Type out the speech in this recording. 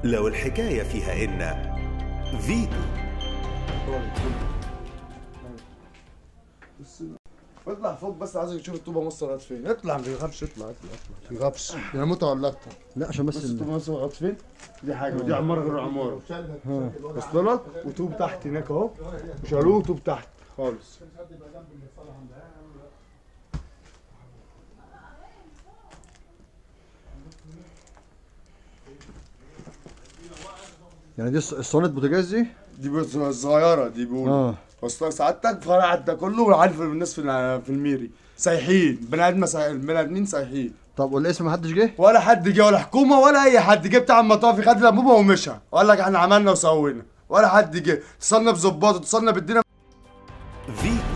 لو الحكاية فيها إن فيتو اطلع فوق بس عايزك تشوف الطوبه وصلت فين اطلع ما تخافش اطلع اطلع اطلع ما تخافش يا موت ولا اكتر لا عشان بس بس ال- الطوبه وصلت فين دي حاجه ودي عماره غير عماره وصل لك وطوب تحت هناك اهو وشالوه طوب تحت خالص يعني دي الص- الصواني بوتاجاز دي دي بس صغيره دي بيقولوا اه وصل لك سعادتك فرع ده كله وعارف الناس في الع- في الميري سايحين بني ادم سايح- بني ادمين سايحين طب والاسم محدش جه ولا حد جه ولا حكومه ولا اي حد جه بتاع المطافي خد الانبوبه ومشى وقال لك احنا عملنا وسوينا ولا حد جه اتصلنا بظباط اتصلنا بالدنيا فيتو